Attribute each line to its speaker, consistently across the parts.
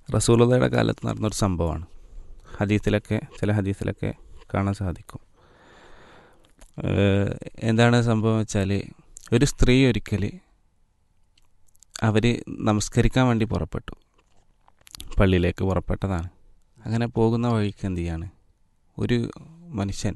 Speaker 1: റസൂലുള്ളയുടെ കാലത്ത് നടന്നൊരു സംഭവമാണ് ഹദീസിലൊക്കെ ചില ഹദീസിലൊക്കെ കാണാൻ സാധിക്കും ഏഹ് എന്താണ് സംഭവം വെച്ചാൽ ഒരു സ്ത്രീ ഒരിക്കൽ അവർ നമസ്കരിക്കാൻ വേണ്ടി പുറപ്പെട്ടു പള്ളിയിലേക്ക് പുറപ്പെട്ടതാണ് അങ്ങനെ പോകുന്ന വഴിക്ക് എന്ത് ചെയ്യാണ് ഒരു മനുഷ്യൻ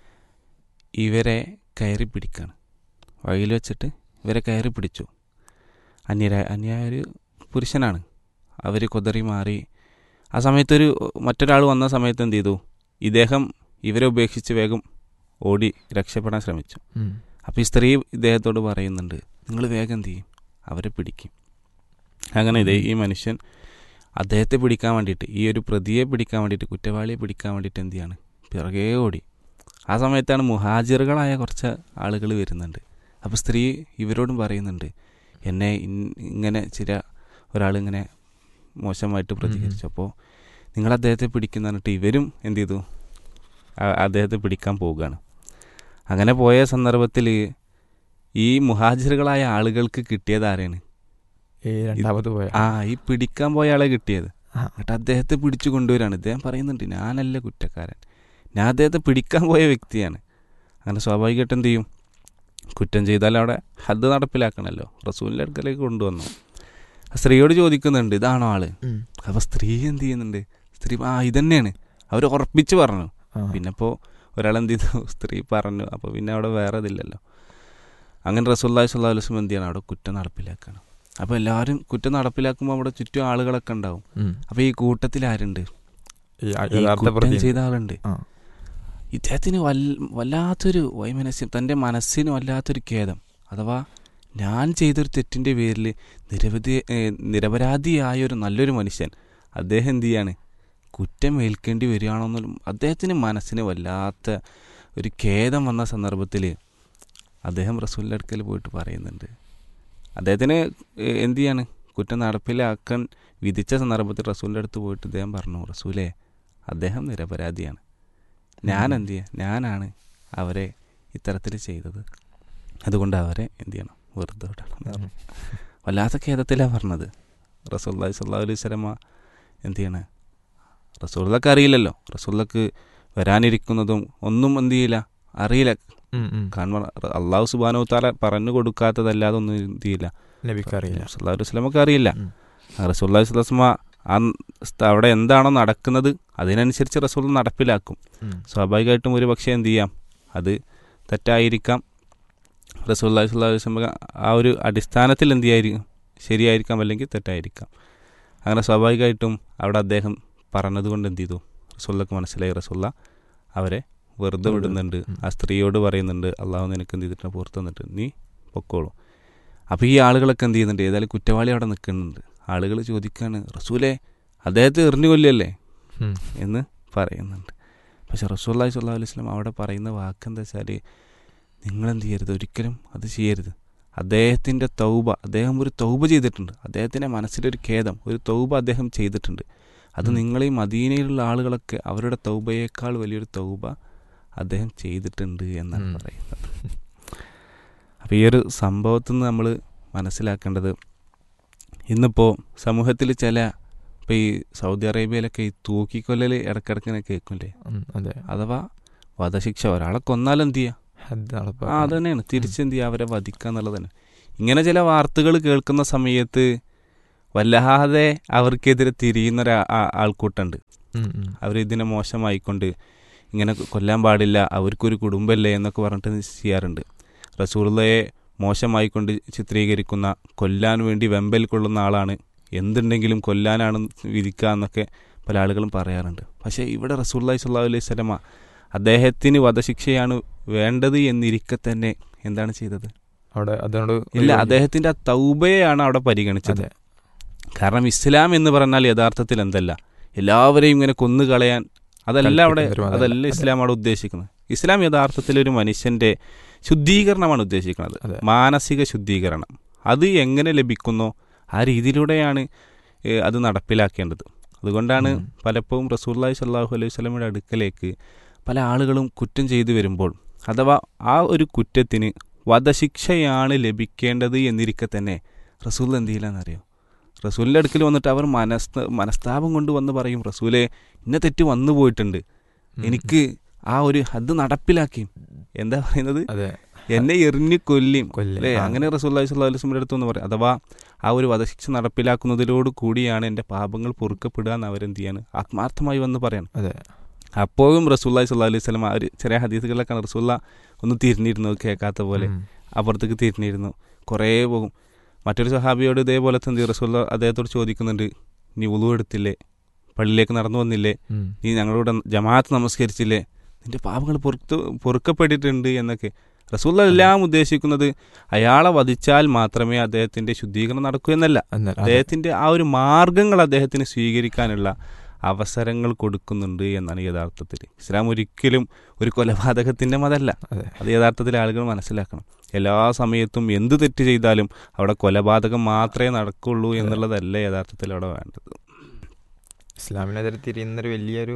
Speaker 1: ഇവരെ കയറി പിടിക്കാണ് വഴിയിൽ വെച്ചിട്ട് ഇവരെ കയറി പിടിച്ചു അന്യരായ അന്യായ ഒരു പുരുഷനാണ് അവർ കുതറി മാറി ആ സമയത്തൊരു മറ്റൊരാൾ വന്ന സമയത്ത് എന്ത് ചെയ്തു ഇദ്ദേഹം ഇവരെ ഉപേക്ഷിച്ച് വേഗം ഓടി രക്ഷപ്പെടാൻ ശ്രമിച്ചു
Speaker 2: ഉം.
Speaker 1: അപ്പോൾ ഈ സ്ത്രീ ഇദ്ദേഹത്തോട് പറയുന്നുണ്ട് നിങ്ങൾ വേഗം എന്ത് ചെയ്യും അവരെ പിടിക്കും അങ്ങനെ ഇതേ ഈ മനുഷ്യൻ അദ്ദേഹത്തെ പിടിക്കാൻ വേണ്ടിയിട്ട് ഈ ഒരു പ്രതിയെ പിടിക്കാൻ വേണ്ടിയിട്ട് കുറ്റവാളിയെ പിടിക്കാൻ വേണ്ടിയിട്ട് എന്ത് ചെയ്യാണ് പിറകെ ഓടി ആ സമയത്താണ് മുഹാജിറുകളായ കുറച്ച് ആളുകൾ വരുന്നുണ്ട് അപ്പോൾ സ്ത്രീ ഇവരോടും പറയുന്നുണ്ട് എന്നെ ഇൻ- ഇങ്ങനെ ചില ഒരാളിങ്ങനെ മോശമായിട്ട് പ്രതികരിച്ചു അപ്പോൾ നിങ്ങൾ അദ്ദേഹത്തെ പിടിക്കുന്ന പറഞ്ഞിട്ട് ഇവരും എന്ത് ചെയ്തു ആ- അദ്ദേഹത്തെ പിടിക്കാൻ പോവുകയാണ് അങ്ങനെ പോയ സന്ദർഭത്തിൽ ഈ മുഹാജിറുകളായ ആളുകൾക്ക് കിട്ടിയത് ആരെയാണ്
Speaker 2: ഈ രണ്ടാമത് പോയ
Speaker 1: ആ ഈ പിടിക്കാൻ പോയ ആളെ കിട്ടിയത്
Speaker 2: ആ.
Speaker 1: എന്നിട്ട് അദ്ദേഹത്തെ പിടിച്ചു കൊണ്ടുവരാണ് ഇദ്ദേഹം പറയുന്നുണ്ട് ഞാനല്ല കുറ്റക്കാരൻ ഞാൻ അദ്ദേഹത്തെ പിടിക്കാൻ പോയ വ്യക്തിയാണ് അങ്ങനെ സ്വാഭാവികമായിട്ട് എന്ത് ചെയ്യും കുറ്റം ചെയ്താൽ അവിടെ ഹദ് നടപ്പിലാക്കണമല്ലോ റസൂലിൻ്റെ അടുക്കലേക്ക് കൊണ്ടുവന്നു ആ സ്ത്രീയോട് ചോദിക്കുന്നുണ്ട് ഇതാണോ ആള്
Speaker 2: ഉം.
Speaker 1: അപ്പോൾ സ്ത്രീ എന്ത് ചെയ്യുന്നുണ്ട് സ്ത്രീ ആ ഇതന്നെയാണ് അവർ ഉറപ്പിച്ച് പറഞ്ഞു
Speaker 2: ആ.
Speaker 1: പിന്നെ ഇപ്പോൾ ഒരാൾ എന്ത് ചെയ്തു സ്ത്രീ പറഞ്ഞു അപ്പോൾ പിന്നെ അവിടെ വേറെ ഇതില്ലല്ലോ അങ്ങനെ റസൂല്ലായി സ്വല്ലാ വസ്ലം എന്ത് ചെയ്യണം അവിടെ കുറ്റം നടപ്പിലാക്കണം അപ്പോൾ എല്ലാവരും കുറ്റം നടപ്പിലാക്കുമ്പോൾ അവിടെ ചുറ്റും ആളുകളൊക്കെ ഉണ്ടാവും
Speaker 2: ഉം.
Speaker 1: അപ്പോൾ ഈ കൂട്ടത്തിൽ ആരുണ്ട്
Speaker 2: ഈ ആ-
Speaker 1: ഈ
Speaker 2: യഥാർത്ഥ
Speaker 1: കുറ്റം
Speaker 2: പ്രതി
Speaker 1: ചെയ്ത ആളുണ്ട്
Speaker 2: ആ.
Speaker 1: ഇദ്ദേഹത്തിന് വൽ- വല്ലാത്തൊരു വൈമനസ്യം തൻ്റെ മനസ്സിന് വല്ലാത്തൊരു ഖേദം അഥവാ ഞാൻ ചെയ്തൊരു തെറ്റിൻ്റെ പേരിൽ നിരവധി ഏഹ്, നിരപരാധിയായ ഒരു നല്ലൊരു മനുഷ്യൻ അദ്ദേഹം എന്ത് ചെയ്യാണ് കുറ്റം ഏൽക്കേണ്ടി വരികയാണെന്നും അദ്ദേഹത്തിന് മനസ്സിന് വല്ലാത്ത ഒരു ഖേദം വന്ന സന്ദർഭത്തിൽ അദ്ദേഹം റസൂലിൻ്റെ അടുക്കൽ പോയിട്ട് പറയുന്നുണ്ട് അദ്ദേഹത്തിന് ഏഹ്, എന്ത് ചെയ്യാണ് കുറ്റം നടപ്പിലാക്കാൻ വിധിച്ച സന്ദർഭത്തിൽ റസൂലിൻ്റെ അടുത്ത് പോയിട്ട് അദ്ദേഹം പറഞ്ഞു റസൂലേ അദ്ദേഹം നിരപരാധിയാണ് ഞാൻ എന്ത് ചെയ്യാം ഞാനാണ് അവരെ ഇത്തരത്തിൽ ചെയ്തത് അതുകൊണ്ട് അവരെ എന്ത് ചെയ്യണം വെറുതെ വിടണം എന്ന് പറഞ്ഞു. വല്ലാത്ത ഖേദത്തിലാണ് പറഞ്ഞത് റസൂല്ലായി സല്ലാ അലൈഹി സ്വലമ എന്ത് ചെയ്യണേ റസൂള്ളക്ക് അറിയില്ലല്ലോ റസൂള്ളക്ക് വരാനിരിക്കുന്നതും ഒന്നും എന്ത് ചെയ്യില്ല അറിയില്ല
Speaker 2: ഉം, ഉം.
Speaker 1: കാരണം അള്ളാഹു സുബാനു താല പറഞ്ഞു കൊടുക്കാത്തതല്ലാതെ ഒന്നും എന്ത് ചെയ്യില്ല
Speaker 2: നബിക്കറിയില്ല
Speaker 1: സല്ലാ അലൈഹി സ്വലമക്ക് അറിയില്ല
Speaker 2: ഉം.
Speaker 1: റസൂല്ലാ സ്വലമ ആ സ്ഥ- അവിടെ എന്താണോ നടക്കുന്നത് അതിനനുസരിച്ച് റസൂൽ നടപ്പിലാക്കും
Speaker 2: ഉം.
Speaker 1: സ്വാഭാവികമായിട്ടും ഒരു പക്ഷേ എന്ത് ചെയ്യാം അത് തെറ്റായിരിക്കാം റസൂല്ലാ സ്വല്ലാ ആ ഒരു അടിസ്ഥാനത്തിൽ എന്ത് ചെയ്യായിരിക്കും ശരിയായിരിക്കാം അല്ലെങ്കിൽ തെറ്റായിരിക്കാം അങ്ങനെ സ്വാഭാവികമായിട്ടും അവിടെ അദ്ദേഹം പറഞ്ഞതുകൊണ്ട് എന്ത് ചെയ്തു റസൂല്ലക്ക് മനസ്സിലായി റസൂല്ല അവരെ വെറുതെ വിടുന്നുണ്ട്
Speaker 2: ഉം.
Speaker 1: ആ സ്ത്രീയോട് പറയുന്നുണ്ട് അള്ളാഹു നിനക്ക് എന്ത് ചെയ്തിട്ട് പുറത്ത് തന്നിട്ട് നീ പൊക്കോളൂ അപ്പോൾ ഈ ആളുകളൊക്കെ എന്ത് ചെയ്യുന്നുണ്ട് ഏതായാലും കുറ്റവാളി അവിടെ നിൽക്കുന്നുണ്ട് ആളുകൾ ചോദിക്കുകയാണ് റസൂലെ അദ്ദേഹത്തെ എറിഞ്ഞു കൊല്ലല്ലേ
Speaker 2: ഉം.
Speaker 1: എന്ന് പറയുന്നുണ്ട് പക്ഷെ റസൂല്ലായി സ്വല്ലാ അലൈഹി സ്വലം അവിടെ പറയുന്ന വാക്ക് എന്താ വെച്ചാൽ നിങ്ങളെന്ത് ചെയ്യരുത് ഒരിക്കലും അത് ചെയ്യരുത് അദ്ദേഹത്തിൻ്റെ തൗബ അദ്ദേഹം ഒരു തൗബ ചെയ്തിട്ടുണ്ട് അദ്ദേഹത്തിൻ്റെ മനസ്സിലൊരു ഖേദം ഒരു തൗബ അദ്ദേഹം ചെയ്തിട്ടുണ്ട് അത്
Speaker 2: ഉം.
Speaker 1: നിങ്ങൾ ഈ മദീനയിലുള്ള ആളുകളൊക്കെ അവരുടെ തൗബയേക്കാൾ വലിയൊരു തൗബ അദ്ദേഹം ചെയ്തിട്ടുണ്ട് എന്നാണ്
Speaker 2: ഉം.
Speaker 1: പറയുന്നത് അപ്പോൾ ഈ ഒരു സംഭവത്തിൽ നിന്ന് നമ്മൾ മനസ്സിലാക്കേണ്ടത് ഇന്നിപ്പോൾ സമൂഹത്തിൽ ചില ഇപ്പോൾ ഈ സൗദി അറേബ്യയിലൊക്കെ ഈ തൂക്കിക്കൊല്ലൽ ഇടക്കിടക്കിനെ കേൾക്കില്ലേ
Speaker 2: ഉം, അതെ
Speaker 1: അഥവാ വധശിക്ഷ ഒരാളെ കൊന്നാൽ എന്ത് ചെയ്യുക
Speaker 2: ഹദ്
Speaker 1: ആ
Speaker 2: നടപ്പാക്കണം.
Speaker 1: അത് തന്നെയാണ് തിരിച്ചെന്ത് ചെയ്യുക അവരെ വധിക്കുക എന്നുള്ളത് തന്നെ ഇങ്ങനെ ചില വാർത്തകൾ കേൾക്കുന്ന സമയത്ത് വല്ലാതെ അവർക്കെതിരെ തിരിയുന്ന ഒരു ആ- ആൾക്കൂട്ടുണ്ട്
Speaker 2: ഉം, ഉം.
Speaker 1: അവർ ഇതിനെ മോശമായിക്കൊണ്ട് ഇങ്ങനെ കൊല്ലാൻ പാടില്ല അവർക്കൊരു കുടുംബമല്ലേ എന്നൊക്കെ പറഞ്ഞിട്ട് ചെയ്യാറുണ്ട് റസൂള്ളയെ മോശമായിക്കൊണ്ട് ചിത്രീകരിക്കുന്ന കൊല്ലാൻ വേണ്ടി വെമ്പൽ കൊള്ളുന്ന ആളാണ് എന്തുണ്ടെങ്കിലും കൊല്ലാനാണ് വിധിക്കുക എന്നൊക്കെ പല ആളുകളും പറയാറുണ്ട് പക്ഷേ ഇവിടെ റസൂല്ലായി സ്വല്ലാ അലൈഹി സ്വലമ അദ്ദേഹത്തിന് വധശിക്ഷയാണ് വേണ്ടത് എന്നിരിക്കെ തന്നെ എന്താണ് ചെയ്തത്
Speaker 2: അവിടെ അതിനോട്
Speaker 1: ഇല്ല അദ്ദേഹത്തിന്റെ ആ തൗബയാണ് അവിടെ പരിഗണിച്ചത്
Speaker 2: അതെ
Speaker 1: കാരണം ഇസ്ലാം എന്ന് പറഞ്ഞാൽ യഥാർത്ഥത്തിൽ എന്തല്ല എല്ലാവരെയും ഇങ്ങനെ കൊന്നുകളയാൻ അതല്ല അവിടെ
Speaker 2: കൽപ്പിക്കുന്ന ഒരു മതമല്ല.
Speaker 1: അതല്ല
Speaker 2: അതെ.
Speaker 1: ഇസ്ലാം അവിടെ ഉദ്ദേശിക്കുന്നത് ഇസ്ലാം യഥാർത്ഥത്തിൽ ഒരു മനുഷ്യന്റെ ശുദ്ധീകരണമാണ് ഉദ്ദേശിക്കുന്നത്
Speaker 2: അതെ.
Speaker 1: മാനസിക ശുദ്ധീകരണം അത് എങ്ങനെ ലഭിക്കുന്നോ ആ രീതിയിലൂടെയാണ് ഏ, അത് നടപ്പിലാക്കേണ്ടത് അതുകൊണ്ടാണ്
Speaker 2: ഉം.
Speaker 1: പലപ്പോഴും റസൂല്ലായി സല്ലാഹു അലൈഹി സ്വലമിയുടെ അടുക്കലേക്ക് പല ആളുകളും കുറ്റം ചെയ്തു വരുമ്പോൾ അഥവാ ആ ഒരു കുറ്റത്തിന് വധശിക്ഷയാണ് ലഭിക്കേണ്ടത് എന്നിരിക്കെ തന്നെ റസൂൽ എന്ത് ചെയ്യില്ലെന്നറിയോ റസൂലിൻ്റെ അടുക്കൽ വന്നിട്ട് അവർ മനസ് മനസ്താപം കൊണ്ട് വന്ന് പറയും റസൂലെ ഇന്ന തെറ്റ് വന്നു പോയിട്ടുണ്ട്
Speaker 2: ഉം.
Speaker 1: എനിക്ക് ആ ഒരു അത് നടപ്പിലാക്കി എന്താ പറയുന്നത്
Speaker 2: അതെ
Speaker 1: എന്നെ എറിഞ്ഞ് കൊല്ലിയും
Speaker 2: കൊല്ലും.
Speaker 1: അല്ലേ
Speaker 2: ആ.
Speaker 1: അങ്ങനെ റസൂല്ലി സ്വല്ലി വസ്ലമിൻ്റെ അടുത്ത് എന്ന് പറയും അഥവാ ആ ഒരു വധശിക്ഷ നടപ്പിലാക്കുന്നതിലോട് കൂടിയാണ് എൻ്റെ പാപങ്ങൾ പൊറുക്കപ്പെടുക എന്ന് അവരെന്ത് ചെയ്യാണ് ആത്മാർത്ഥമായി വന്ന് പറയണം
Speaker 2: അതെ
Speaker 1: അപ്പോഴും റസൂല്ലായി സ്വല്ലാ അലൈഹി സ്വലം ആ ഒരു ചെറിയ ഹദീസുകളിലൊക്കെ റസൂല്ല ഒന്ന് തിരിഞ്ഞിരുന്നു കേൾക്കാത്ത പോലെ
Speaker 2: ഉം.
Speaker 1: അപ്പുറത്തേക്ക് തിരിഞ്ഞിരുന്നു കുറേ പോകും മറ്റൊരു സഹാബിയോട് ഇതേപോലെ തന്നെ റസൂല്ല അദ്ദേഹത്തോട് ചോദിക്കുന്നുണ്ട് നീ ഉളു എടുത്തില്ലേ പള്ളിയിലേക്ക് നടന്നു വന്നില്ലേ
Speaker 2: ഉം.
Speaker 1: നീ ഞങ്ങളോട് ജമാഅത്ത് നമസ്കരിച്ചില്ലേ നിന്റെ പാപങ്ങൾ പൊറുത്ത് പൊറുക്കപ്പെട്ടിട്ടുണ്ട് എന്നൊക്കെ റസൂല്ല എല്ലാം ഉദ്ദേശിക്കുന്നത് അയാളെ വധിച്ചാൽ മാത്രമേ അദ്ദേഹത്തിന്റെ ശുദ്ധീകരണം നടക്കൂ എന്നല്ല
Speaker 2: എന്നാൽ അതെ.
Speaker 1: അദ്ദേഹത്തിന്റെ ആ ഒരു മാർഗങ്ങൾ അദ്ദേഹത്തിന് സ്വീകരിക്കാനുള്ള അവസരങ്ങൾ കൊടുക്കുന്നുണ്ട് എന്നാണ് യഥാർത്ഥത്തിൽ ഇസ്ലാം ഒരിക്കലും ഒരു കൊലപാതകത്തിന്റെ മതമല്ല
Speaker 2: അതെ
Speaker 1: അത് യഥാർത്ഥത്തിൽ ആളുകൾ മനസ്സിലാക്കണം എല്ലാ സമയത്തും എന്ത് തെറ്റ് ചെയ്താലും അവിടെ കൊലപാതകം മാത്രമേ നടക്കുള്ളൂ എന്നുള്ളതല്ല യഥാർത്ഥത്തിൽ അവിടെ വേണ്ടത്
Speaker 2: ഇസ്ലാമിനെതിരെ തിരിയുന്നൊരു വലിയൊരു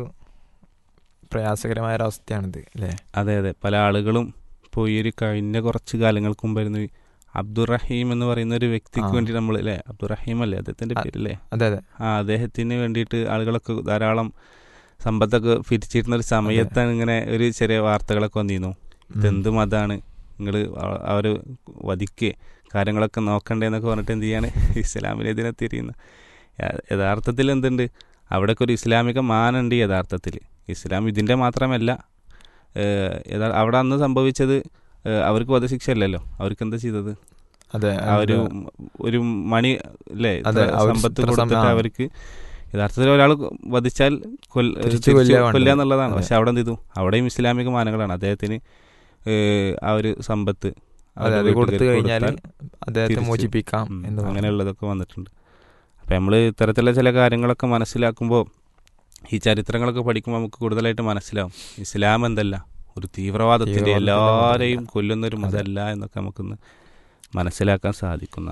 Speaker 2: പ്രയാസകരമായ ഒരു അവസ്ഥയാണിത് അല്ലേ
Speaker 1: അതെ അതെ പല ആളുകളും ഇപ്പോൾ ഈ ഒരു കഴിഞ്ഞ കുറച്ച് കാലങ്ങൾക്ക് മുമ്പായിരുന്നു ഈ അബ്ദുറഹീം എന്ന് പറയുന്ന ഒരു വ്യക്തിക്ക്
Speaker 2: ആ.
Speaker 1: വേണ്ടി നമ്മൾ അല്ലേ അബ്ദുറഹീം അല്ലേ അദ്ദേഹത്തിന്റെ
Speaker 2: ആ.
Speaker 1: പേരല്ലേ
Speaker 2: അതെ അതെ
Speaker 1: ആ അദ്ദേഹത്തിന് വേണ്ടിയിട്ട് ആളുകളൊക്കെ ധാരാളം സമ്പത്തൊക്കെ പിരിച്ചിരുന്ന ഒരു സമയത്താണ് ഇങ്ങനെ ഒരു ചെറിയ വാർത്തകളൊക്കെ വന്നിരുന്നു ഇതെന്ത് മതമാണ് നിങ്ങൾ അവർ വധിക്കുക കാര്യങ്ങളൊക്കെ നോക്കണ്ടേന്നൊക്കെ പറഞ്ഞിട്ട് എന്ത് ചെയ്യാണ് ഇസ്ലാമിനെതിരെ തിരിയുന്ന യ- യഥാർത്ഥത്തിൽ എന്തുണ്ട് അവിടെയൊക്കെ ഒരു ഇസ്ലാമിക മാനുണ്ട് യഥാർത്ഥത്തിൽ ഇസ്ലാം ഇതിൻ്റെ മാത്രമല്ല ഏഹ്, യഥാ- അവിടെ അന്ന് സംഭവിച്ചത് ഏഹ്, അവർക്ക് വധശിക്ഷ അല്ലല്ലോ അവർക്ക് എന്താ ചെയ്തത്
Speaker 2: അതെ
Speaker 1: ആ ഒരു ഒരു മണി അല്ലേ
Speaker 2: അതെ,
Speaker 1: ഇത്ര
Speaker 2: അവർ
Speaker 1: സമ്പത്ത്
Speaker 2: ഇത്ര സം-
Speaker 1: കൊടുത്തിട്ട്
Speaker 2: ആ.
Speaker 1: അവർക്ക് യഥാർത്ഥത്തിൽ ഒരാൾ വധിച്ചാൽ കൊല്ല-
Speaker 2: തിരിച്ച്
Speaker 1: തിരിച്ച്
Speaker 2: കൊല്ലുക വേണ്ടത്.
Speaker 1: കൊല്ലുക എന്നുള്ളതാണ്
Speaker 2: അതെ.
Speaker 1: പക്ഷെ അവിടെ എന്ത് ചെയ്തു അവിടെയും ഇസ്ലാമിക മാനങ്ങളാണ് അദ്ദേഹത്തിന് ഏഹ്, ആ ഒരു സമ്പത്ത്
Speaker 2: അതെ
Speaker 1: അവരുടെ
Speaker 2: അത് കൊടുത്തു
Speaker 1: വീട്ടുകാർക്ക്
Speaker 2: കഴിഞ്ഞാൽ
Speaker 1: കൊടുത്താൽ
Speaker 2: അദ്ദേഹത്തെ
Speaker 1: തിരിച്ച്
Speaker 2: മോചിപ്പിക്കാം
Speaker 1: ഉം,
Speaker 2: എന്ന് പറഞ്ഞു.
Speaker 1: അങ്ങനെയുള്ളതൊക്കെ വന്നിട്ടുണ്ട് അപ്പം നമ്മൾ ഇത്തരത്തിലുള്ള ചില കാര്യങ്ങളൊക്കെ മനസ്സിലാക്കുമ്പോൾ ഈ ചരിത്രങ്ങളൊക്കെ പഠിക്കുമ്പോൾ നമുക്ക് കൂടുതലായിട്ട് മനസ്സിലാവും ഇസ്ലാം എന്തല്ല ഒരു തീവ്രവാദത്തിന്റെ
Speaker 2: തീവ്രവാദത്തിന്റെ
Speaker 1: എല്ലാവരെയും
Speaker 2: മതമല്ല.
Speaker 1: കൊല്ലുന്ന ഒരു
Speaker 2: അതെ.
Speaker 1: മതമല്ല എന്നൊക്കെ നമുക്കൊന്ന് മനസ്സിലാക്കാൻ സാധിക്കുന്ന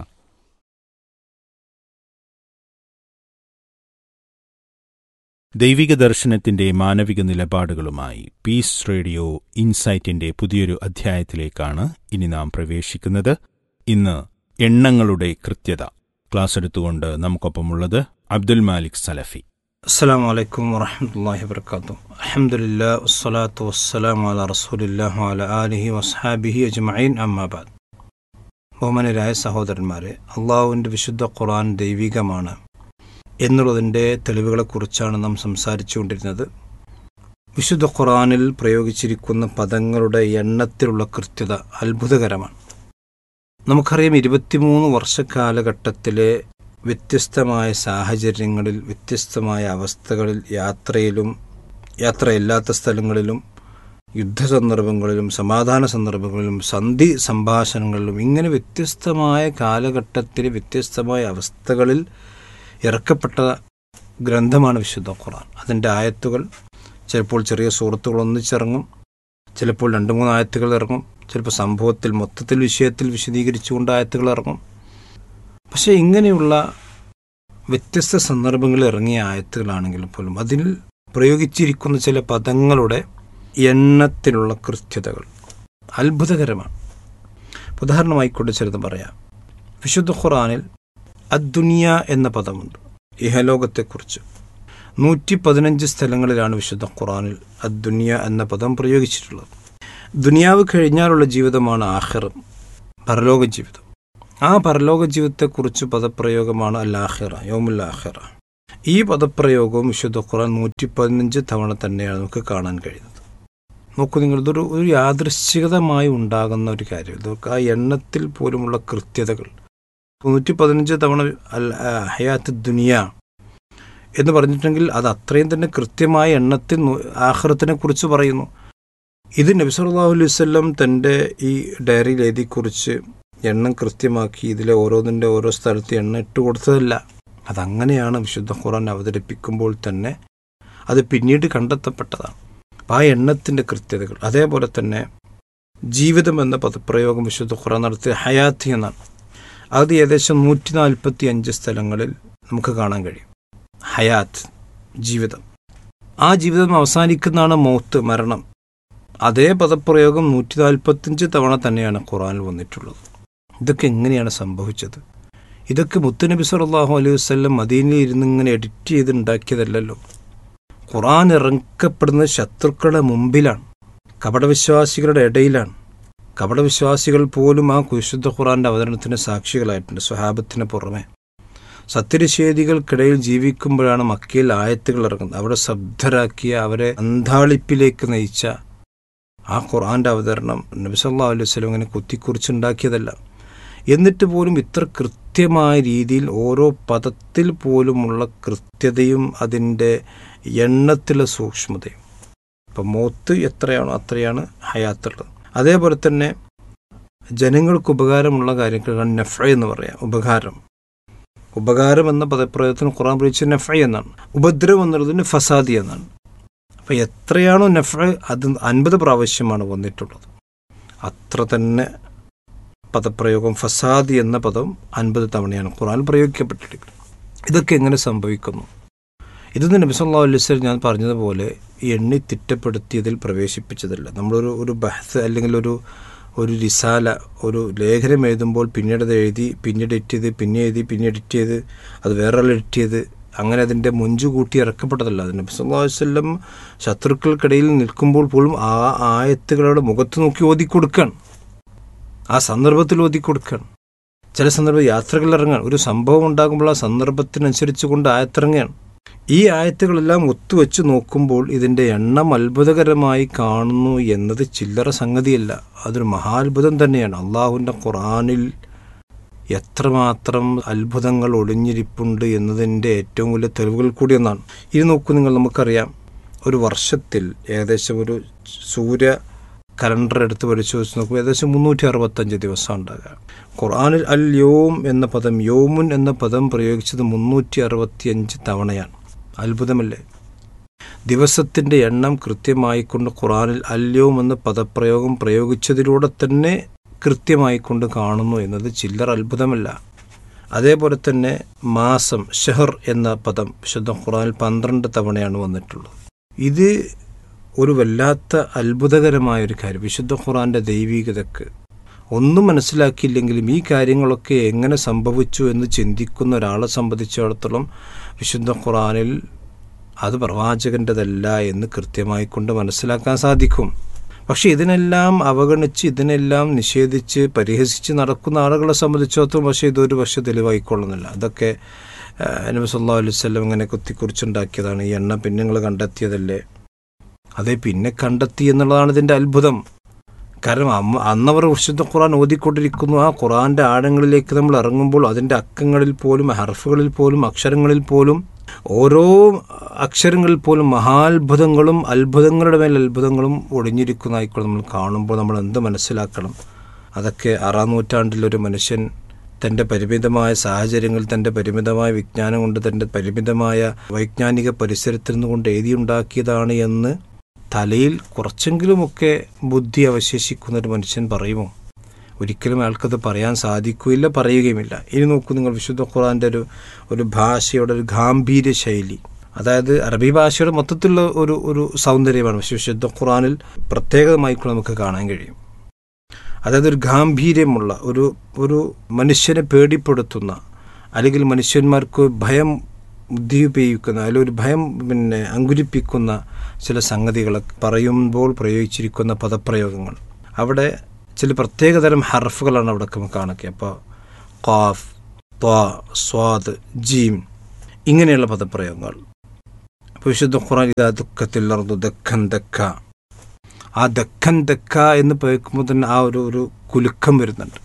Speaker 3: ദൈവിക ദർശനത്തിന്റെ മാനവിക നിലപാടുകളുമായി പീസ് റേഡിയോ ഇൻസൈറ്റിന്റെ പുതിയൊരു അധ്യായത്തിലേക്കാണ് ഇനി നാം പ്രവേശിക്കുന്നത് ഇന്ന് എണ്ണങ്ങളുടെ കൃത്യത ക്ലാസ് എടുത്തുകൊണ്ട് നമുക്കൊപ്പമുള്ളത് അബ്ദുൽ മാലിക് സലഫി
Speaker 4: السلام عليكم ورحمة الله وبركاته الحمد لله والصلاة والسلام على رسول الله وعلى آله وصحابه أجمعين أما بعد ബഹുമാനരായ സഹോദരന്മാരെ അള്ളാഹുവിൻ്റെ വിശുദ്ധ ഖുർആൻ ദൈവികമാണ് എന്നുള്ളതിൻ്റെ തെളിവുകളെക്കുറിച്ചാണ് നാം സംസാരിച്ചുകൊണ്ടിരുന്നത് വിശുദ്ധ ഖുർആനിൽ പ്രയോഗിച്ചിരിക്കുന്ന പദങ്ങളുടെ എണ്ണത്തിലുള്ള കൃത്യത അത്ഭുതകരമാണ് നമുക്കറിയാം ഇരുപത്തിമൂന്ന് വർഷക്കാലഘട്ടത്തിലെ വ്യത്യസ്തമായ സാഹചര്യങ്ങളിൽ വ്യത്യസ്തമായ അവസ്ഥകളിൽ യാത്രയിലും യാത്രയില്ലാത്ത സ്ഥലങ്ങളിലും യുദ്ധ സന്ദർഭങ്ങളിലും സമാധാന സന്ദർഭങ്ങളിലും സന്ധി സംഭാഷണങ്ങളിലും ഇങ്ങനെ വ്യത്യസ്തമായ കാലഘട്ടത്തിൽ വ്യത്യസ്തമായ അവസ്ഥകളിൽ ഇറക്കപ്പെട്ട ഗ്രന്ഥമാണ് വിശുദ്ധ ഖുർആൻ അതിൻ്റെ ആയത്തുകൾ ചിലപ്പോൾ ചെറിയ സുഹൃത്തുക്കൾ ഒന്നിച്ചിറങ്ങും ചിലപ്പോൾ രണ്ട് മൂന്ന് ആയത്തുകൾ ഇറങ്ങും ചിലപ്പോൾ സംഭവത്തിൽ മൊത്തത്തിൽ വിഷയത്തിൽ വിശദീകരിച്ചുകൊണ്ട് ആയത്തുകൾ ഇറങ്ങും പക്ഷേ ഇങ്ങനെയുള്ള വ്യത്യസ്ത സന്ദർഭങ്ങളിൽ ഇറങ്ങിയ ആയത്തുകളാണെങ്കിൽ പോലും അതിൽ പ്രയോഗിച്ചിരിക്കുന്ന ചില പദങ്ങളുടെ എണ്ണത്തിലുള്ള കൃത്യതകൾ അത്ഭുതകരമാണ് ഉദാഹരണമായിക്കൊണ്ട് ചിലത് പറയാം വിശുദ്ധ ഖുറാനിൽ അദ്ദുനിയ എന്ന പദമുണ്ട് ഇഹലോകത്തെക്കുറിച്ച് നൂറ്റി പതിനഞ്ച് സ്ഥലങ്ങളിലാണ് വിശുദ്ധ ഖുറാനിൽ അദ്ദുനിയ എന്ന പദം പ്രയോഗിച്ചിട്ടുള്ളത് ദുനിയാവ് കഴിഞ്ഞാലുള്ള ജീവിതമാണ് ആഹിറും പരലോക ജീവിതം ആ പരലോക ജീവിതത്തെക്കുറിച്ച് പദപ്രയോഗമാണ് അൽ ആഹിറ യോമുൽ ആഹിറ ഈ പദപ്രയോഗവും വിശുദ്ധ ഖുറാൻ നൂറ്റി പതിനഞ്ച് തവണ തന്നെയാണ് നമുക്ക് കാണാൻ കഴിയുന്നത് നോക്കൂ നിങ്ങൾ ഇതൊരു ഒരു യാദൃശ്ചികതമായി ഉണ്ടാകുന്ന ഒരു കാര്യം ഇതൊക്കെ ആ എണ്ണത്തിൽ പോലുമുള്ള കൃത്യതകൾ നൂറ്റി പതിനഞ്ച് തവണ അൽ ഹയാത്ത് ദുനിയ എന്ന് പറഞ്ഞിട്ടുണ്ടെങ്കിൽ അത് അത്രയും തന്നെ കൃത്യമായ എണ്ണത്തിൽ നു- ആഖിറത്തിനെ കുറിച്ച് പറയുന്നു ഇത് നബി സല്ലല്ലാഹു അലൈഹി വസല്ലം തൻ്റെ ഈ ഡയറിയിൽ എഴുതിക്കുറിച്ച് എണ്ണം കൃത്യമാക്കി ഇതിലെ ഓരോന്നിൻ്റെ ഓരോ സ്ഥലത്ത് എണ്ണ ഇട്ട് കൊടുത്തതല്ല അതങ്ങനെയാണ് വിശുദ്ധ ഖുറാൻ അവതരിപ്പിക്കുമ്പോൾ തന്നെ അത് പിന്നീട് കണ്ടെത്തപ്പെട്ടതാണ് അപ്പം ആ എണ്ണത്തിൻ്റെ കൃത്യതകൾ അതേപോലെ തന്നെ ജീവിതം എന്ന പദപ്രയോഗം വിശുദ്ധ ഖുറാൻ നടത്തിയ ഹയാത്തി എന്നാണ് അത് ഏകദേശം നൂറ്റി നാൽപ്പത്തി അഞ്ച് സ്ഥലങ്ങളിൽ നമുക്ക് കാണാൻ കഴിയും ഹയാത്ത് ജീവിതം ആ ജീവിതം അവസാനിക്കുന്നതാണ് മൗത്ത് മരണം അതേ പദപ്രയോഗം നൂറ്റി നാൽപ്പത്തഞ്ച് തവണ തന്നെയാണ് ഖുറാനിൽ വന്നിട്ടുള്ളത് ഇതൊക്കെ എങ്ങനെയാണ് സംഭവിച്ചത് ഇതൊക്കെ മുത്തുനബി സല്ലല്ലാഹു അലൈഹി വസല്ലം മദീനയിൽ ഇരുന്ന് ഇങ്ങനെ എഡിറ്റ് ചെയ്ത് ഉണ്ടാക്കിയതല്ലല്ലോ ഖുറാൻ ഇറക്കപ്പെടുന്നത് ശത്രുക്കളുടെ മുമ്പിലാണ് കപടവിശ്വാസികളുടെ ഇടയിലാണ് കപടവിശ്വാസികൾ പോലും ആ കുശുദ്ധ ഖുറാന്റെ അവതരണത്തിന് സാക്ഷികളായിട്ടുണ്ട് സ്വഹാബത്തിന് പുറമെ സത്യനിഷേധികൾക്കിടയിൽ ജീവിക്കുമ്പോഴാണ് മക്കയിൽ ആയത്തുകൾ ഇറങ്ങുന്നത് അവിടെ ശബ്ദരാക്കിയ അവരെ അന്താളിപ്പിലേക്ക് നയിച്ച ആ ഖുർആന്റെ അവതരണം നബിസല്ലാ അലൈഹി വസ്ലം ഇങ്ങനെ കുത്തിക്കുറിച്ചുണ്ടാക്കിയതല്ല എന്നിട്ട് പോലും ഇത്ര കൃത്യമായ രീതിയിൽ ഓരോ പദത്തിൽ പോലുമുള്ള കൃത്യതയും അതിൻ്റെ എണ്ണത്തിലെ സൂക്ഷ്മതയും ഇപ്പം മോത്ത് എത്രയാണോ അത്രയാണ് ഹയാത്തുള്ളത് അതേപോലെ തന്നെ ജനങ്ങൾക്ക് ഉപകാരമുള്ള കാര്യങ്ങൾ നഫ എന്ന് പറയാം ഉപകാരം ഉപകാരം എന്ന പദപ്രയോഗത്തിന് ഖുറാൻ പ്രയോഗിച്ച നഫ എന്നാണ് ഉപദ്രവം എന്നുള്ളതിന് ഫസാദി എന്നാണ് അപ്പം എത്രയാണോ നഫ അത് അൻപത് പ്രാവശ്യമാണ് വന്നിട്ടുള്ളത് അത്ര തന്നെ പദപ്രയോഗം ഫസാദി എന്ന പദം അൻപത് തവണയാണ് ഖുറാൻ പ്രയോഗിക്കപ്പെട്ടിരിക്കുന്നത് ഇതൊക്കെ എങ്ങനെ സംഭവിക്കുന്നു ഇതൊന്നും നബി സല്ലാ അലൈഹി സ്വലം ഞാൻ പറഞ്ഞതുപോലെ എണ്ണി തിട്ടപ്പെടുത്തിയതിൽ പ്രവേശിപ്പിച്ചതല്ല നമ്മളൊരു ഒരു ബഹസ് അല്ലെങ്കിൽ ഒരു ഒരു റിസാല ഒരു ലേഖനം എഴുതുമ്പോൾ പിന്നീട് അത് എഴുതി പിന്നീട് എഡിറ്റ് ചെയ്ത് പിന്നെ എഴുതി പിന്നെ എഡിറ്റ് ചെയ്ത് അത് വേറെ എഡിറ്റ് ചെയ്ത് അങ്ങനെ അതിൻ്റെ മുഞ്ചു കൂട്ടി ഇറക്കപ്പെട്ടതല്ല അത് നബി സല്ലാ വല്ലം ശത്രുക്കൾക്കിടയിൽ നിൽക്കുമ്പോൾ പോലും ആ ആയത്തുകളുടെ മുഖത്ത് നോക്കി ഓതിക്കൊടുക്കുകയാണ് ആ സന്ദർഭത്തിൽ ഓതിക്കൊടുക്കുകയാണ് ചില സന്ദർഭം യാത്രകളിൽ ഇറങ്ങാൻ ഒരു സംഭവം ഉണ്ടാകുമ്പോൾ ആ സന്ദർഭത്തിനനുസരിച്ച് കൊണ്ട് ആയത്തിറങ്ങുകയാണ് ഈ ആയത്തുകളെല്ലാം ഒത്തുവെച്ച് നോക്കുമ്പോൾ ഇതിൻ്റെ എണ്ണം അത്ഭുതകരമായി കാണുന്നു എന്നത് ചില്ലറ സംഗതിയല്ല അതൊരു മഹാത്ഭുതം തന്നെയാണ് അള്ളാഹുവിൻ്റെ ഖുറാനിൽ എത്രമാത്രം അത്ഭുതങ്ങൾ ഒളിഞ്ഞിരിപ്പുണ്ട് എന്നതിൻ്റെ ഏറ്റവും വലിയ തെളിവുകൾ കൂടി ഒന്നാണ് ഇത് നോക്കൂ നിങ്ങൾ നമുക്കറിയാം ഒരു വർഷത്തിൽ ഏകദേശം ഒരു സൂര്യ കലണ്ടർ എടുത്ത് പഠിച്ചു വെച്ച് നോക്കുമ്പോൾ ഏകദേശം മുന്നൂറ്റി അറുപത്തഞ്ച് ദിവസം ഉണ്ടാകുക ഖുർആാനിൽ അൽ യോം എന്ന പദം യോമുൻ എന്ന പദം പ്രയോഗിച്ചത് മുന്നൂറ്റി അറുപത്തിയഞ്ച് തവണയാണ് അത്ഭുതമല്ലേ ദിവസത്തിൻ്റെ എണ്ണം കൃത്യമായിക്കൊണ്ട് ഖുറാനിൽ അല്യോം എന്ന പദപ്രയോഗം പ്രയോഗിച്ചതിലൂടെ തന്നെ കൃത്യമായിക്കൊണ്ട് കാണുന്നു എന്നത് ചില്ലറ അത്ഭുതമല്ല അതേപോലെ തന്നെ മാസം ഷെഹർ എന്ന പദം വിശുദ്ധ ഖുറാനിൽ പന്ത്രണ്ട് തവണയാണ് വന്നിട്ടുള്ളത് ഇത് ഒരു വല്ലാത്ത അത്ഭുതകരമായ ഒരു കാര്യം വിശുദ്ധ ഖുറാന്റെ ദൈവികതക്ക് ഒന്നും മനസ്സിലാക്കിയില്ലെങ്കിലും ഈ കാര്യങ്ങളൊക്കെ എങ്ങനെ സംഭവിച്ചു എന്ന് ചിന്തിക്കുന്ന ഒരാളെ സംബന്ധിച്ചിടത്തോളം വിശുദ്ധ ഖുറാനിൽ അത് പ്രവാചകൻ്റെതല്ല എന്ന് കൃത്യമായി കൊണ്ട് മനസ്സിലാക്കാൻ സാധിക്കും പക്ഷെ ഇതിനെല്ലാം അവഗണിച്ച് ഇതിനെല്ലാം നിഷേധിച്ച് പരിഹസിച്ച് നടക്കുന്ന ആളുകളെ സംബന്ധിച്ചിടത്തോളം പക്ഷേ ഇതൊരു പക്ഷെ തെളിവായിക്കൊള്ളുന്നില്ല അതൊക്കെ നബി സല്ലാ അലൈവല്ലം ഇങ്ങനെ കുത്തിക്കുറിച്ചുണ്ടാക്കിയതാണ് ഈ എണ്ണ പിന്നെ നിങ്ങൾ കണ്ടെത്തിയതല്ലേ അതെ പിന്നെ കണ്ടെത്തി എന്നുള്ളതാണ് ഇതിൻ്റെ അത്ഭുതം കാരണം അമ്മ അന്നവർ വിശുദ്ധ ഖുറാൻ ഓതിക്കൊണ്ടിരിക്കുന്നു ആ ഖുറാന്റെ ആഴങ്ങളിലേക്ക് നമ്മൾ ഇറങ്ങുമ്പോൾ അതിൻ്റെ അക്കങ്ങളിൽ പോലും ഹർഫുകളിൽ പോലും അക്ഷരങ്ങളിൽ പോലും ഓരോ അക്ഷരങ്ങളിൽ പോലും മഹാത്ഭുതങ്ങളും അത്ഭുതങ്ങളുടെ മേൽ അത്ഭുതങ്ങളും ഒളിഞ്ഞിരിക്കുന്നതായിക്കോളും നമ്മൾ കാണുമ്പോൾ നമ്മൾ എന്ത് മനസ്സിലാക്കണം അതൊക്കെ ആറാം നൂറ്റാണ്ടിലൊരു മനുഷ്യൻ തൻ്റെ പരിമിതമായ സാഹചര്യങ്ങൾ തൻ്റെ പരിമിതമായ വിജ്ഞാനം കൊണ്ട് തൻ്റെ പരിമിതമായ വൈജ്ഞാനിക പരിസരത്തിൽ നിന്നുകൊണ്ട് എഴുതിയുണ്ടാക്കിയതാണ് എന്ന് തലയിൽ കുറച്ചെങ്കിലുമൊക്കെ ബുദ്ധി അവശേഷിക്കുന്ന ഒരു മനുഷ്യൻ പറയുമോ ഒരിക്കലും അയാൾക്കത് പറയാൻ സാധിക്കുകയില്ല പറയുകയുമില്ല ഇനി നോക്കൂ നിങ്ങൾ വിശുദ്ധ ഖുറാന്റെ ഒരു ഒരു ഭാഷയുടെ ഒരു ഗാംഭീര്യ ശൈലി അതായത് അറബി ഭാഷയുടെ മൊത്തത്തിലുള്ള ഒരു ഒരു സൗന്ദര്യമാണ് പക്ഷേ വിശുദ്ധ ഖുറാനിൽ പ്രത്യേകമായിക്കൂടെ നമുക്ക് കാണാൻ കഴിയും അതായത് ഒരു ഗാംഭീര്യമുള്ള ഒരു ഒരു മനുഷ്യനെ പേടിപ്പെടുത്തുന്ന അല്ലെങ്കിൽ മനുഷ്യന്മാർക്ക് ഭയം ഉദ്ദീപിക്കുന്ന അല്ലെങ്കിൽ ഒരു ഭയം പിന്നെ അങ്കുരിപ്പിക്കുന്ന ചില സംഗതികൾ പറയുമ്പോൾ പ്രയോഗിച്ചിരിക്കുന്ന പദപ്രയോഗങ്ങൾ അവിടെ ചില പ്രത്യേകതരം ഹർഫുകളാണ് അവിടെ നമുക്ക് കാണുക അപ്പോൾ ഖാഫ് ത്വാ സ്വാദ് ജീം ഇങ്ങനെയുള്ള പദപ്രയോഗങ്ങൾ അപ്പോൾ വിശുദ്ധ ഖുറാൻ ഇതാ ദുഃഖത്തിൽ ദക്കൻ ദക്ക ആ ദക്കൻ ദക്ക എന്ന് പേക്കുമ്പോൾ തന്നെ ആ ഒരു ഒരു കുലുക്കം വരുന്നുണ്ട്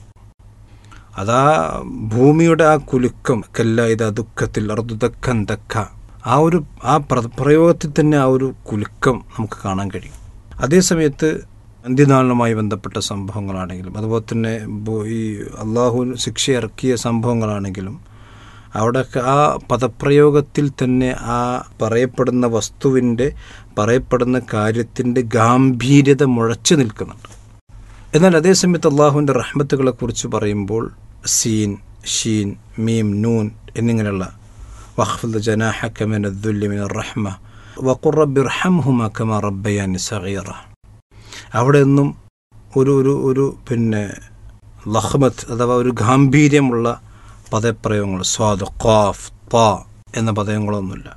Speaker 4: അതാ ഭൂമിയുടെ ആ കുലുക്കം കല്ല ഇതാ ദുഃഖത്തിൽ അർദു ദക്കൻ ദക്ക ആ ഒരു ആ പ്രയോഗത്തിൽ തന്നെ ആ ഒരു കുലുക്കം നമുക്ക് കാണാൻ കഴിയും അതേസമയത്ത് അന്ത്യനാളിനുമായി ബന്ധപ്പെട്ട സംഭവങ്ങളാണെങ്കിലും അതുപോലെ തന്നെ ഈ അള്ളാഹു ശിക്ഷ ഇറക്കിയ സംഭവങ്ങളാണെങ്കിലും അവിടെയൊക്കെ ആ പദപ്രയോഗത്തിൽ തന്നെ ആ പറയപ്പെടുന്ന വസ്തുവിൻ്റെ പറയപ്പെടുന്ന കാര്യത്തിൻ്റെ ഗാംഭീര്യത മുഴച്ചു നിൽക്കുന്നുണ്ട് എന്നാൽ അതേസമയത്ത് അള്ളാഹുവിൻ്റെ റഹ്മത്തുകളെ കുറിച്ച് പറയുമ്പോൾ സീൻ ഷീൻ മീം നൂൻ എന്നിങ്ങനെയുള്ള വഖ്ഫുൽ ജനാഹക്കമിൻ അദ്ദുല്ലിമിൻ റഹ്മ വഖുറബിർഹംഹുമ കമ റബ്ബയാനി സഗീറ അവിടെ നിന്നും ഒരു ഒരു ഒരു പിന്നെ ലഹ്മത്ത് അഥവാ ഒരു ഗാംഭീര്യമുള്ള പദപ്രയോഗങ്ങൾ സ്വാദ് ഖാഫ് ത എന്ന പദങ്ങളൊന്നുമില്ല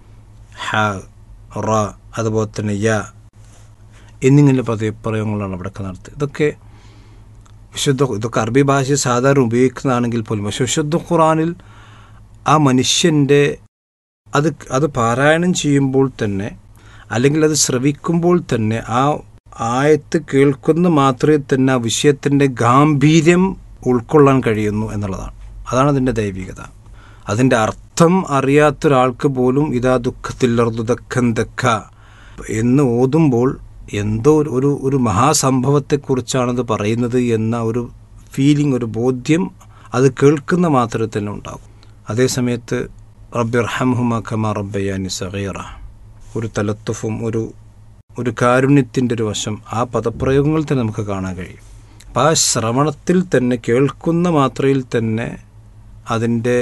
Speaker 4: ഹ റ അതുപോലെ തന്നെ യ എന്നിങ്ങനെ പദപ്രയോഗങ്ങളാണ് അവിടെ നടത്തുന്നത് ഇതൊക്കെ വിശുദ്ധ ഇതൊക്കെ അറബി ഭാഷ സാധാരണ ഉപയോഗിക്കുന്നതാണെങ്കിൽ പോലും പക്ഷെ വിശുദ്ധ ഖുറാനിൽ ആ മനുഷ്യൻ്റെ അത് അത് പാരായണം ചെയ്യുമ്പോൾ തന്നെ അല്ലെങ്കിൽ അത് ശ്രവിക്കുമ്പോൾ തന്നെ ആ ആയത്ത് കേൾക്കുന്ന മാത്രമേ തന്നെ ആ വിഷയത്തിൻ്റെ ഗാംഭീര്യം ഉൾക്കൊള്ളാൻ കഴിയുന്നു എന്നുള്ളതാണ് അതാണ് അതിൻ്റെ ദൈവികത അതിൻ്റെ അർത്ഥം അറിയാത്തൊരാൾക്ക് പോലും ഇതാ ദുഃഖത്തില്ലർദുദക്കന്തക്ക എന്ന് ഓതുമ്പോൾ എന്തോ ഒരു- ഒരു ഒരു മഹാസംഭവത്തെക്കുറിച്ചാണത് പറയുന്നത് എന്ന ഒരു ഫീലിംഗ് ഒരു ബോധ്യം അത് കേൾക്കുന്ന മാത്രമേ തന്നെ ഉണ്ടാകും അതേസമയത്ത് റബ്ബിർഹംഹുമ ഖമ റബ്ബയാനി സഗീറ ഒരു തലത്തുഫും ഒരു ഒരു കാരുണ്യത്തിൻ്റെ ഒരു വശം ആ പദപ്രയോഗങ്ങൾ തന്നെ നമുക്ക് കാണാൻ കഴിയും അപ്പം ആ ശ്രവണത്തിൽ തന്നെ കേൾക്കുന്ന മാത്രയിൽ തന്നെ അതിൻ്റെ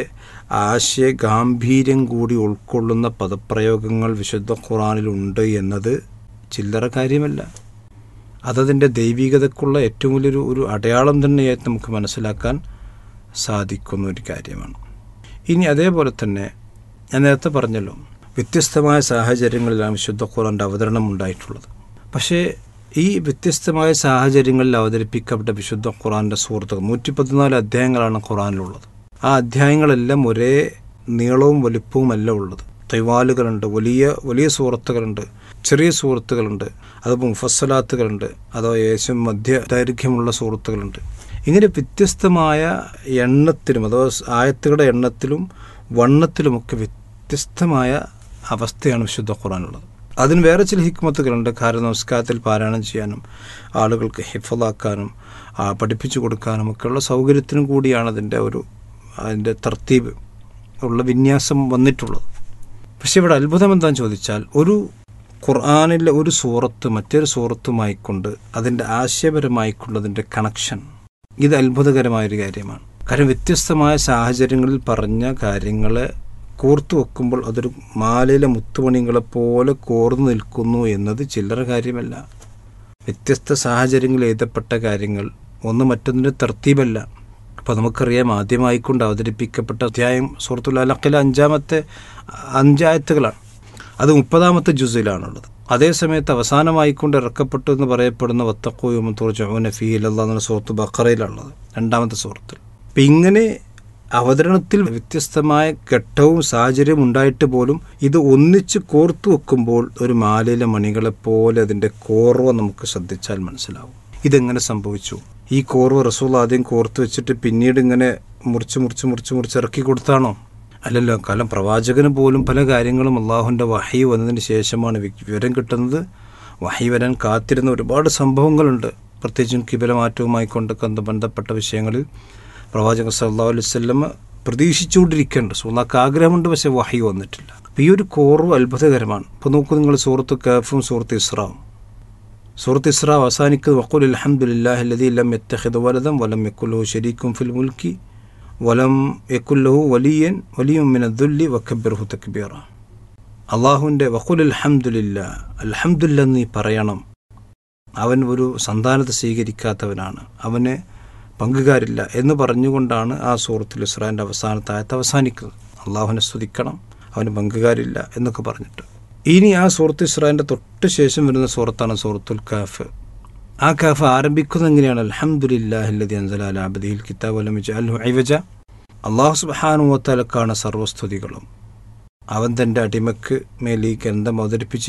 Speaker 4: ആശയ ഗാംഭീര്യം കൂടി ഉൾക്കൊള്ളുന്ന പദപ്രയോഗങ്ങൾ വിശുദ്ധ ഖുറാനിലുണ്ട് എന്നത് ചില്ലറ കാര്യമല്ല അതതിൻ്റെ ദൈവികതക്കുള്ള ഏറ്റവും വലിയൊരു ഒരു അടയാളം തന്നെയായിട്ട് നമുക്ക് മനസ്സിലാക്കാൻ സാധിക്കുന്ന ഒരു കാര്യമാണ് ഇനി അതേപോലെ തന്നെ ഞാൻ നേരത്തെ പറഞ്ഞല്ലോ വ്യത്യസ്തമായ സാഹചര്യങ്ങളിലാണ് വിശുദ്ധ ഖുറാൻ്റെ അവതരണം ഉണ്ടായിട്ടുള്ളത് പക്ഷേ ഈ വ്യത്യസ്തമായ സാഹചര്യങ്ങളിൽ അവതരിപ്പിക്കപ്പെട്ട വിശുദ്ധ ഖുറാൻ്റെ സുഹൃത്തുക്കൾ നൂറ്റി പതിനാല് അധ്യായങ്ങളാണ് ഖുറാനിലുള്ളത് ആ അധ്യായങ്ങളെല്ലാം ഒരേ നീളവും വലിപ്പവും അല്ല ഉള്ളത് തൈവാലുകളുണ്ട് വലിയ വലിയ സുഹൃത്തുക്കളുണ്ട് ചെറിയ സുഹൃത്തുക്കളുണ്ട് അതുപോലെ മുഫസ്സലാത്തുകളുണ്ട് അതോ യേശം മധ്യ ദൈർഘ്യമുള്ള സുഹൃത്തുക്കളുണ്ട് ഇങ്ങനെ വ്യത്യസ്തമായ എണ്ണത്തിലും അഥവാ ആയത്തുകളുടെ എണ്ണത്തിലും വണ്ണത്തിലുമൊക്കെ വ്യത്യസ്തമായ അവസ്ഥയാണ് വിശുദ്ധ ഖുറാനുള്ളത് അതിന് വേറെ ചില ഹിക്മത്തുകളുണ്ട് കാരണം നമസ്കാരത്തിൽ പാരായണം ചെയ്യാനും ആളുകൾക്ക് ഹിഫലാക്കാനും ആ, പഠിപ്പിച്ചു കൊടുക്കാനും ഒക്കെയുള്ള സൗകര്യത്തിനും കൂടിയാണ് അതിൻ്റെ ഒരു അതിൻ്റെ തർത്തീബ് ഉള്ള വിന്യാസം വന്നിട്ടുള്ളത് പക്ഷെ ഇവിടെ അത്ഭുതം എന്താണെന്ന് ചോദിച്ചാൽ ഒരു ഖുർആാനിലെ ഒരു സൂറത്ത് മറ്റൊരു സൂറത്തുമായിക്കൊണ്ട് അതിൻ്റെ ആശയപരമായിക്കൊണ്ടതിൻ്റെ കണക്ഷൻ ഇത് അത്ഭുതകരമായൊരു കാര്യമാണ് കാരണം വ്യത്യസ്തമായ സാഹചര്യങ്ങളിൽ പറഞ്ഞ കാര്യങ്ങളെ കോർത്തു വെക്കുമ്പോൾ അതൊരു മാലയിലെ മുത്തുമണികളെ പോലെ കോർന്നു നിൽക്കുന്നു എന്നത് ചില്ലറ കാര്യമല്ല വ്യത്യസ്ത സാഹചര്യങ്ങളിൽ എഴുതപ്പെട്ട കാര്യങ്ങൾ ഒന്ന് മറ്റൊന്നിൻ്റെ തർത്തീബല്ല അപ്പോൾ നമുക്കറിയാം ആദ്യമായിക്കൊണ്ട് അവതരിപ്പിക്കപ്പെട്ട അധ്യായം സൂറത്തുൽ അലക്കിലെ അഞ്ചാമത്തെ അഞ്ചായത്തുകളാണ് അത് മുപ്പതാമത്തെ ജുസിലാണുള്ളത് അതേസമയത്ത് അവസാനമായിക്കൊണ്ട് ഇറക്കപ്പെട്ടു എന്ന് പറയപ്പെടുന്ന വത്തക്കോയുമത്തോർ ജോന ഫീൽ എന്ന സുഹൃത്ത് ബക്കറയിലുള്ളത് രണ്ടാമത്തെ സുഹൃത്തിൽ അപ്പം ഇങ്ങനെ അവതരണത്തിൽ വ്യത്യസ്തമായ ഘട്ടവും സാഹചര്യവും ഉണ്ടായിട്ട് പോലും ഇത് ഒന്നിച്ച് കോർത്തു വെക്കുമ്പോൾ ഒരു മാലയിലെ മണികളെ പോലെ അതിൻ്റെ കോർവ നമുക്ക് ശ്രദ്ധിച്ചാൽ മനസ്സിലാവും ഇതെങ്ങനെ സംഭവിച്ചു ഈ കോർവ റസൂൽ ആദ്യം കോർത്ത് വെച്ചിട്ട് പിന്നീട് ഇങ്ങനെ മുറിച്ച് മുറിച്ച് മുറിച്ച് മുറിച്ച് ഇറക്കി കൊടുത്താണോ അല്ലല്ലോ കാരണം പ്രവാചകന് പോലും പല കാര്യങ്ങളും അള്ളാഹുവിൻ്റെ വഹി വന്നതിന് ശേഷമാണ് വി- വിവരം കിട്ടുന്നത് വഹി വരാൻ കാത്തിരുന്ന ഒരുപാട് സംഭവങ്ങളുണ്ട് പ്രത്യേകിച്ചും കിബിലമാറ്റവുമായി കൊണ്ടൊക്കെ ബന്ധപ്പെട്ട വിഷയങ്ങളിൽ പ്രവാചകൻ സല്ലല്ലാഹു അലൈഹി വസല്ലം പ്രതീക്ഷിച്ചുകൊണ്ടിരിക്കുന്നുണ്ട് സുല്ലാക്ക് ആഗ്രഹമുണ്ട് പക്ഷേ വഹി വന്നിട്ടില്ല അപ്പോൾ ഈ ഒരു കോർവ് അത്ഭുതകരമാണ് ഇപ്പോൾ നോക്കൂ നിങ്ങൾ സൂറത്ത് കഫും സൂറത്ത് ഇസ്രാവും സൂറത്ത് ഇസ്ര അവസാനിക്കുന്നത് വഖുൽ അൽഹംദുലില്ലാഹി അല്ലദീ ലം യത്തഖിദ് വലദൻ വലം യക്കുല്ലഹു ശരീക്കും ഫിൽ മുൽക്കി വലം യക്കുല്ലഹു വലിയൻ വലിയും മിന ദുല്ലി വക്കബിർഹു തക്ബീറ അള്ളാഹുവിൻ്റെ വഖുൽ അൽഹംദുലില്ലാ അൽഹംദുലില്ല നീ പറയണം അവൻ ഒരു സന്താനത്തെ സ്വീകരിക്കാത്തവനാണ് അവന് പങ്കുകാരില്ല എന്ന് പറഞ്ഞുകൊണ്ടാണ് ആ സൂറത്തുൽ ഇസ്രാൻ്റെ അവസാനത്തെ ആയത്ത് അവസാനിക്കുന്നത് അള്ളാഹുവിനെ സ്തുതിക്കണം അവന് പങ്കുകാരില്ല എന്നൊക്കെ പറഞ്ഞിട്ട് ഇനി ആ സൂറത്ത് ഇസ്രാൻ്റെ തൊട്ട് ശേഷം വരുന്ന സൂറത്താണ് സൂറത്തുൽ കാഫ് ആ കാഫ് ആരംഭിക്കുന്നത് എങ്ങനെയാണ് അൽഹംദുലില്ലാഹില്ലദി അൻസല അലാ അബ്ദിഹിൽ കിതാബ് വലം യജ്അൽഹു ഇവജ അള്ളാഹു സുബ്ഹാനഹു വതആലക്കാണ് സർവസ്തുതികളും അവൻ തൻ്റെ അടിമക്ക് മേൽ ഈ ഗ്രന്ഥം അവതരിപ്പിച്ച്